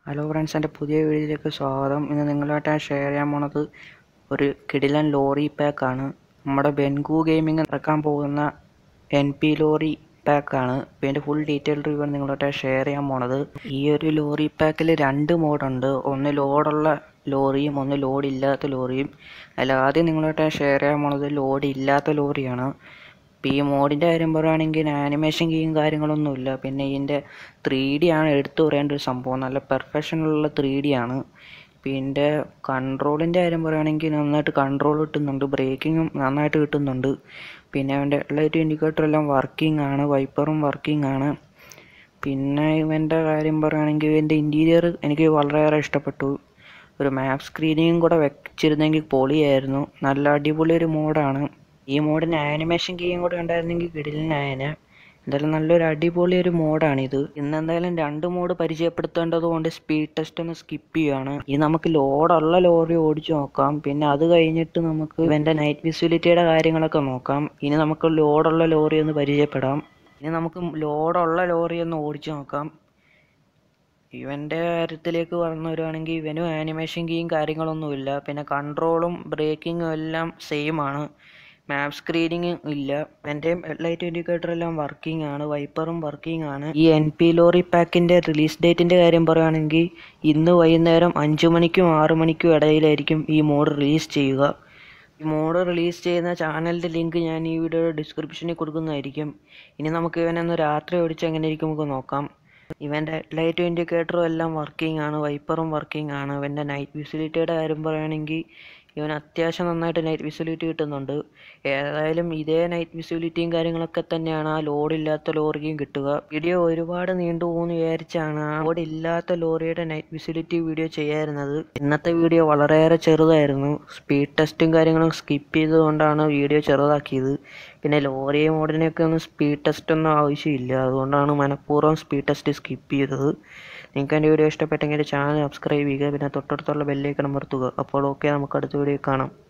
hello friends എൻ്റെ പുതിയ വീഡിയോയിലേക്ക് സ്വാഗതം ഇന്ന് നിങ്ങളുമായിട്ട് ഞാൻ ഷെയർ ചെയ്യാൻ പോണത് ഒരു കിടിലൻ ലോറി പാക്കാണ് നമ്മുടെ ബെൻഗു ഗെയിമിംഗ് ഇറക്കാൻ പോകുന്ന എൻ പി ലോറി പാക്കാണ് അപ്പോൾ ഇതിൻ്റെ ഫുൾ ഡീറ്റെയിൽ റിവ്യൂ നിങ്ങളുമായിട്ട് ഷെയർ ചെയ്യാൻ പോണത് ഈ ഒരു ലോറി പാക്കിൽ രണ്ട് മോഡുണ്ട് ഒന്ന് ലോഡുള്ള ലോറിയും ഒന്ന് ലോഡ് ഇല്ലാത്ത ലോറിയും അതിൽ ആദ്യം നിങ്ങളുമായിട്ട് ഷെയർ ചെയ്യാൻ പോണത് ലോഡ് ഇല്ലാത്ത ലോറിയാണ് ഇപ്പോൾ ഈ മോഡിൻ്റെ കാര്യം പറയുകയാണെങ്കിൽ ആനിമേഷൻ കീയും കാര്യങ്ങളൊന്നുമില്ല പിന്നെ ഇതിൻ്റെ ത്രീ ഡി ആണ് എടുത്തു പറയേണ്ട ഒരു സംഭവം നല്ല പെർഫെക്ഷനുള്ള ത്രീ ഡി ആണ് പിന്നെ കൺട്രോളിൻ്റെ കാര്യം പറയുകയാണെങ്കിൽ നന്നായിട്ട് കൺട്രോൾ കിട്ടുന്നുണ്ട് ബ്രേക്കിങ്ങും നന്നായിട്ട് കിട്ടുന്നുണ്ട് പിന്നെ അവൻ്റെ ലൈറ്റ് ഇൻഡിക്കേറ്റർ എല്ലാം വർക്കിംഗ് ആണ് വൈപ്പറും വർക്കിംഗ് ആണ് പിന്നെ ഇവൻ്റെ കാര്യം പറയുകയാണെങ്കിൽ ഇവൻ്റെ ഇൻറ്റീരിയർ എനിക്ക് വളരെയേറെ ഇഷ്ടപ്പെട്ടു ഒരു മാപ്പ് സ്ക്രീനിങ്ങും കൂടെ വെച്ചിരുന്നെങ്കിൽ പൊളിയായിരുന്നു നല്ല അടിപൊളി ഒരു മോഡാണ് ഈ മോഡിന് ആനിമേഷൻ കീയും കൂടെ ഉണ്ടായിരുന്നെങ്കിൽ കിടിലനായനെ എന്തായാലും നല്ലൊരു അടിപൊളി ഒരു മോഡാണിത് ഇന്ന് എന്തായാലും രണ്ട് മോഡ് പരിചയപ്പെടുത്തേണ്ടത് കൊണ്ട് സ്പീഡ് ടെസ്റ്റ് ഒന്ന് സ്കിപ്പ് ചെയ്യുകയാണ് ഇത് നമുക്ക് ലോഡുള്ള ലോറി ഓടിച്ചു നോക്കാം പിന്നെ അത് കഴിഞ്ഞിട്ട് നമുക്ക് ഇവൻ്റെ നൈറ്റ് വിസിബിലിറ്റിയുടെ കാര്യങ്ങളൊക്കെ നോക്കാം ഇനി നമുക്ക് ലോഡുള്ള ലോറി ഒന്ന് പരിചയപ്പെടാം ഇനി നമുക്ക് ലോഡുള്ള ലോറി ഒന്ന് ഓടിച്ചു നോക്കാം ഇവൻ്റെ കാര്യത്തിലേക്ക് പറഞ്ഞു വരുവാണെങ്കിൽ ഇവനും ആനിമേഷൻ കീയും കാര്യങ്ങളൊന്നുമില്ല പിന്നെ കൺട്രോളും ബ്രേക്കിങ്ങും എല്ലാം സെയിം ആണ് മാപ്പ് സ്ക്രീനിങ് ഇല്ല എൻ്റെ ലൈറ്റ് ഇൻഡിക്കേറ്റർ എല്ലാം വർക്കിംഗ് ആണ് വൈപ്പറും വർക്കിംഗ് ആണ് ഈ എൻ പി ലോറി പാക്കിൻ്റെ റിലീസ് ഡേറ്റിൻ്റെ കാര്യം പറയുകയാണെങ്കിൽ ഇന്ന് വൈകുന്നേരം അഞ്ച് മണിക്കും ആറ് മണിക്കും ഇടയിലായിരിക്കും ഈ മോഡ് റിലീസ് ചെയ്യുക ഈ മോഡ് റിലീസ് ചെയ്യുന്ന ചാനലിൻ്റെ ലിങ്ക് ഞാൻ ഈ വീഡിയോ ഡിസ്ക്രിപ്ഷനിൽ കൊടുക്കുന്നതായിരിക്കും ഇനി നമുക്ക് ഇവനൊന്ന് രാത്രി ഓടിച്ച് എങ്ങനെ ഇരിക്കും നമുക്ക് നോക്കാം ഇവൻ്റെ ലൈറ്റ് ഇൻഡിക്കേറ്ററും എല്ലാം വർക്കിംഗ് ആണ് വൈപ്പറും വർക്കിംഗ് ആണ് ഇവൻ്റെ നൈറ്റ് വിസിബിലിറ്റിയുടെ കാര്യം പറയുകയാണെങ്കിൽ ഇവന് അത്യാവശ്യം നന്നായിട്ട് നൈറ്റ് വിസിബിലിറ്റി കിട്ടുന്നുണ്ട് ഏതായാലും ഇതേ നൈറ്റ് വിസിബിലിറ്റിയും കാര്യങ്ങളൊക്കെ തന്നെയാണ് ആ ലോഡില്ലാത്ത ലോറിക്കും കിട്ടുക വീഡിയോ ഒരുപാട് നീണ്ടു പോകുമെന്ന് വിചാരിച്ചാണ് ആ ലോഡില്ലാത്ത ലോറിയുടെ നൈറ്റ് വിസിബിലിറ്റി വീഡിയോ ചെയ്യായിരുന്നത് ഇന്നത്തെ വീഡിയോ വളരെയേറെ ചെറുതായിരുന്നു സ്പീഡ് ടെസ്റ്റും കാര്യങ്ങളും സ്കിപ്പ് ചെയ്തുകൊണ്ടാണ് വീഡിയോ ചെറുതാക്കിയത് പിന്നെ ലോറി മോഡിനൊക്കെ ഒന്നും സ്പീഡ് ടെസ്റ്റ് ഒന്നും ആവശ്യമില്ല അതുകൊണ്ടാണ് മനഃപൂർവ്വം സ്പീഡ് ടെസ്റ്റ് സ്കിപ്പ് ചെയ്തത് നിങ്ങൾക്ക് എൻ്റെ വീഡിയോ ഇഷ്ടപ്പെട്ടെങ്കിൽ ചാനൽ സബ്സ്ക്രൈബ് ചെയ്യുക പിന്നെ തൊട്ടടുത്തുള്ള ബെല്ലേക്ക് അമർത്തുക അപ്പോൾ ഓക്കെ നമുക്ക് അടുത്ത വീഡിയോ കാണാം